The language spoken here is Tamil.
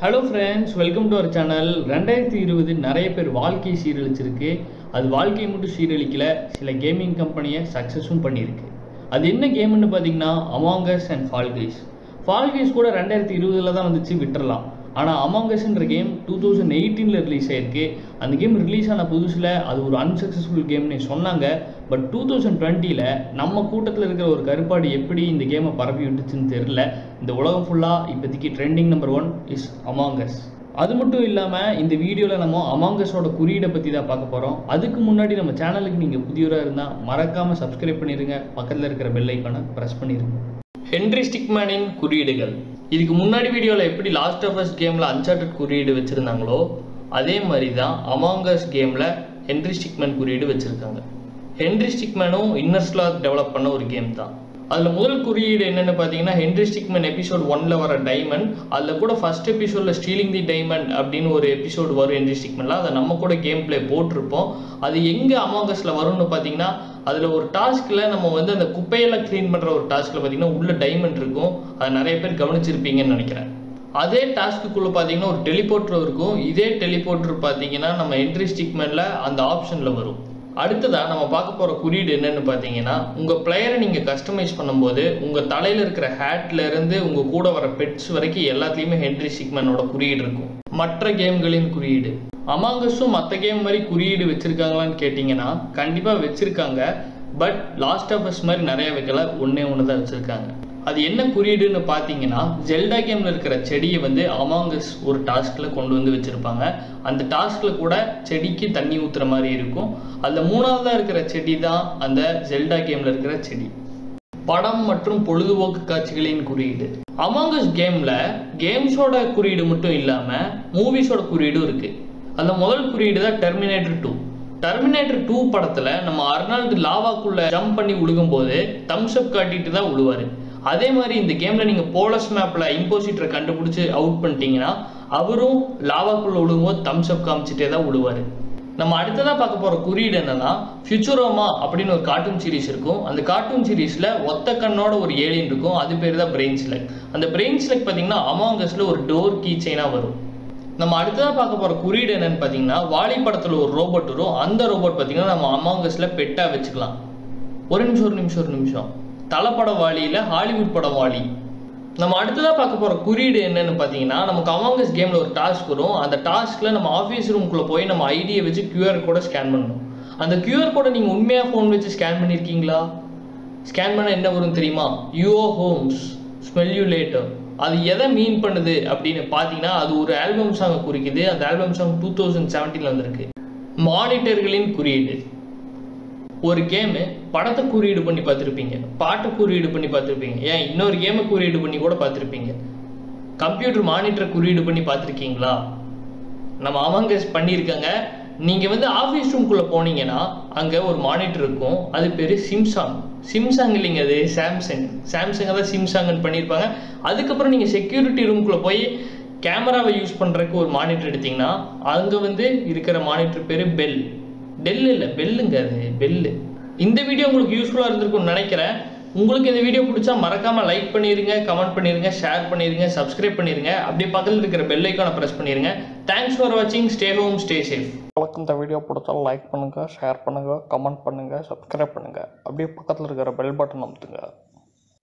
hello friends welcome to our channel ரெண்டாயிரத்தி இருபது நிறைய பேர் வாழ்க்கை சீரழிச்சிருக்கு அது வாழ்க்கையை மட்டும் சீரழிக்கல சில கேமிங் கம்பெனியை சக்ஸஸும் பண்ணியிருக்கு அது என்ன கேம்னு பார்த்தீங்கன்னா அமாங்கஸ் அண்ட் ஃபால்கைஸ் ஃபால்கைஸ் கூட ரெண்டாயிரத்தி இருபதில் தான் வந்துச்சு விட்டுறலாம் ஆனால் அமாங்கஸ்ன்ற கேம் டூ தௌசண்ட் எயிட்டீனில் ரிலீஸ் ஆயிருக்கு அந்த கேம் ரிலீஸ் ஆன புதுசில் அது ஒரு அன்சக்ஸஸ்ஃபுல் கேம்னு சொன்னாங்க பட் டூ தௌசண்ட் டுவெண்ட்டியில் நம்ம கூட்டத்தில் இருக்கிற ஒரு கருப்பாடு எப்படி இந்த கேமை பரப்பி விட்டுச்சுன்னு தெரில இந்த உலகம் ஃபுல்லாக இப்போதைக்கு trending number one is Among Us அது மட்டும் இல்லாமல் இந்த வீடியோவில் நம்ம அமாங்கஸோட குறியீடை பற்றி தான் பார்க்க போகிறோம் அதுக்கு முன்னாடி நம்ம சேனலுக்கு நீங்கள் புதியவராக இருந்தால் மறக்காமல் சப்ஸ்கிரைப் பண்ணிடுங்க பக்கத்தில் இருக்கிற பெல் ஐக்கானை ப்ரெஸ் பண்ணிடுங்க ஹென்ரி ஸ்டிக்மேனின் குறியீடுகள் இதுக்கு முன்னாடி வீடியோவில் எப்படி லாஸ்ட் ஆஃப் அஸ் கேமில் அன்சார்டட் குறியீடு வச்சுருந்தாங்களோ அதே மாதிரி தான் அமாங்கஸ் கேமில் ஹென்ரி ஸ்டிக்மேன் குறியீடு வச்சுருக்காங்க ஹென்ரி ஸ்டிக்மேனும் இன்னர்ஸ்லாக் டெவலப் பண்ண ஒரு கேம் தான் அதில் முதல் குறியீடு என்னென்னு பார்த்தீங்கன்னா ஹென்ரி ஸ்டிக்மேன் எபிசோட் ஒன்ல வர டைமண்ட் அதில் கூட ஃபர்ஸ்ட் எபிசோடில் ஸ்டீலிங் தி டைமண்ட் அப்படின்னு ஒரு எபிசோடு வரும் ஹென்ரி ஸ்டிக்மேனில் அதை நம்ம கூட கேம் ப்ளே போட்டிருப்போம் அது எங்கே அமாங்கஸில் வரும்னு பார்த்தீங்கன்னா அதில் ஒரு டாஸ்கில் நம்ம வந்து அந்த குப்பையெல்லாம் க்ளீன் பண்ணுற ஒரு டாஸ்கில் பார்த்தீங்கன்னா உள்ள டைமண்ட் இருக்கும் அதை நிறைய பேர் கவனிச்சிருப்பீங்கன்னு நினைக்கிறேன் அதே டாஸ்க்குள்ளே பார்த்தீங்கன்னா ஒரு டெலிபோர்ட்டர் இருக்கும் இதே டெலிபோர்ட்டர் பார்த்தீங்கன்னா நம்ம என்ட்ரி ஸ்டிக்மேனில் அந்த ஆப்ஷனில் வரும் அடுத்ததாக நம்ம பார்க்க போகிற குறியீடு என்னன்னு பார்த்தீங்கன்னா உங்கள் பிளேயரை நீங்கள் கஸ்டமைஸ் பண்ணும்போது உங்கள் தலையில் இருக்கிற ஹேட்ல இருந்து உங்கள் கூட வர பெட்ஸ் வரைக்கும் எல்லாத்துலேயுமே ஹென்ரி ஸ்டிக்மேனோட குறியீடு இருக்கும் மற்ற கேம்களின் குறியீடு அமாங்கஸும் மற்ற கேம் மாதிரி குறியீடு வச்சுருக்காங்களான்னு கேட்டிங்கன்னா கண்டிப்பாக வச்சுருக்காங்க பட் லாஸ்ட் ஆஃப் அஸ் மாதிரி நிறைய வைக்கல ஒன்றே ஒன்று தான் வச்சுருக்காங்க அது என்ன குறியீடுன்னு பார்த்தீங்கன்னா ஜெல்டா கேமில் இருக்கிற செடியை வந்து அமாங்கஸ் ஒரு டாஸ்கில் கொண்டு வந்து வச்சுருப்பாங்க அந்த டாஸ்கில் கூட செடிக்கு தண்ணி ஊற்றுற மாதிரி இருக்கும் அதில் மூணாவதாக இருக்கிற செடி தான் அந்த ஜெல்டா கேமில் இருக்கிற செடி படம் மற்றும் பொழுதுபோக்கு காட்சிகளின் குறியீடு அமாங்கஸ் கேமில் கேம்ஸோட குறியீடு மட்டும் இல்லாமல் மூவிஸோட குறியீடும் இருக்குது அந்த முதல் குறியீடு தான் டெர்மினேட்டர் டூ டெர்மினேட்டர் டூ படத்தில் நம்ம அர்னால்டு லாவாக்குள்ள ஜம்ப் பண்ணி விழுகும்போது தம்ஸ் அப் காட்டிட்டு தான் விழுவார் அதே மாதிரி இந்த கேமில் நீங்கள் போலஸ் மேப்பில் இம்போசிட்டரை கண்டுபிடிச்சி அவுட் பண்ணிட்டீங்கன்னா அவரும் லாவாக்குள்ளே விழுகும்போது தம்ஸ் அப் காமிச்சிட்டே தான் விழுவார் நம்ம அடுத்ததாக பார்க்க போகிற குறியீடு என்னன்னா ஃபியூச்சரோமா அப்படின்னு ஒரு கார்ட்டூன் சீரிஸ் இருக்கும் அந்த கார்ட்டூன் சீரிஸில் ஒத்த கண்ணோட ஒரு ஏலியன் இருக்கும் அது பேர் தான் பிரெயின் ஸ்லெக் அந்த பிரெயின் ஸ்லெக் பார்த்தீங்கன்னா அமாங்கஸில் ஒரு டோர் கீ செயினாக வரும் நம்ம அடுத்ததாக பார்க்க போகிற குறியீடு என்னன்னு பார்த்தீங்கன்னா வாலி படத்தில் ஒரு ரோபோட் வரும் அந்த ரோபோட் பார்த்தீங்கன்னா நம்ம அமாங்கஸில் பெட்டாக வச்சுக்கலாம் ஒரு நிமிஷம் ஒரு நிமிஷம் ஒரு நிமிஷம் தலைப்படம் வாலியில் ஹாலிவுட் படம் வாலி நம்ம அடுத்ததாக பார்க்க போகிற குறியீடு என்னன்னு பார்த்தீங்கன்னா நமக்கு அமாங்கஸ் கேமில் ஒரு டாஸ்க் வரும் அந்த டாஸ்கில் நம்ம ஆஃபீஸ் ரூம்குள்ளே போய் நம்ம ஐடியை வச்சு கியூஆர் கோடை ஸ்கேன் பண்ணணும் அந்த கியூஆர் கோடை நீங்கள் உண்மையாக ஃபோன் வச்சு ஸ்கேன் பண்ணியிருக்கீங்களா ஸ்கேன் பண்ண என்ன வரும் தெரியுமா UO homes smell you later அது எதை மீன் பண்ணுது அப்படின்னு பார்த்தீங்கன்னா அது ஒரு ஆல்பம் சாங்கை குறிக்குது அந்த ஆல்பம் சாங் டூ தௌசண்ட் செவன்டீனில் வந்திருக்கு மானிட்டர்களின் குறியீடு ஒரு கேமு படத்தை குறியீடு பண்ணி பார்த்துருப்பீங்க பாட்டை குறியீடு பண்ணி பார்த்துருப்பீங்க ஏன் இன்னொரு கேமை குறியீடு பண்ணி கூட பார்த்துருப்பீங்க கம்ப்யூட்டர் மானிட்டரை குறியீடு பண்ணி பார்த்துருக்கீங்களா நம்ம அவங்கஸ் பண்ணியிருக்காங்க நீங்கள் வந்து ஆஃபீஸ் ரூம்குள்ளே போனீங்கன்னா அங்கே ஒரு மானிட்டர் இருக்கும் அது பேர் சிம்சாங் சிம்சாங் இல்லைங்க அது சாம்சங் சாம்சங்கை தான் சிம்சாங்னு பண்ணியிருப்பாங்க அதுக்கப்புறம் நீங்கள் செக்யூரிட்டி ரூம்குள்ளே போய் கேமராவை யூஸ் பண்ணுறதுக்கு ஒரு மானிட்டர் எடுத்தீங்கன்னா அங்கே வந்து இருக்கிற மானிட்டர் பேர் பெல் டெல் இல்லை பெல்லுங்க அது பெல்லு இந்த வீடியோ உங்களுக்கு யூஸ்ஃபுல்லாக இருந்திருக்கும்னு நினைக்கிறேன் உங்களுக்கு இந்த வீடியோ பிடிச்சா மறக்காமல் லைக் பண்ணிடுங்க கமெண்ட் பண்ணிடுங்க ஷேர் பண்ணிடுங்க சப்ஸ்கிரைப் பண்ணிடுங்க அப்படியே பக்கத்தில் இருக்கிற பெல் ஐக்கானை ப்ரெஸ் பண்ணிடுங்க தேங்க்ஸ் ஃபார் வாட்சிங் ஸ்டே ஹோம் ஸ்டே சேஃப் உங்களுக்கு இந்த வீடியோ பிடிச்சா லைக் பண்ணுங்கள் ஷேர் பண்ணுங்கள் கமெண்ட் பண்ணுங்கள் சப்ஸ்கிரைப் பண்ணுங்கள் அப்படியே பக்கத்தில் இருக்கிற பெல் பட்டன் அமுத்துங்க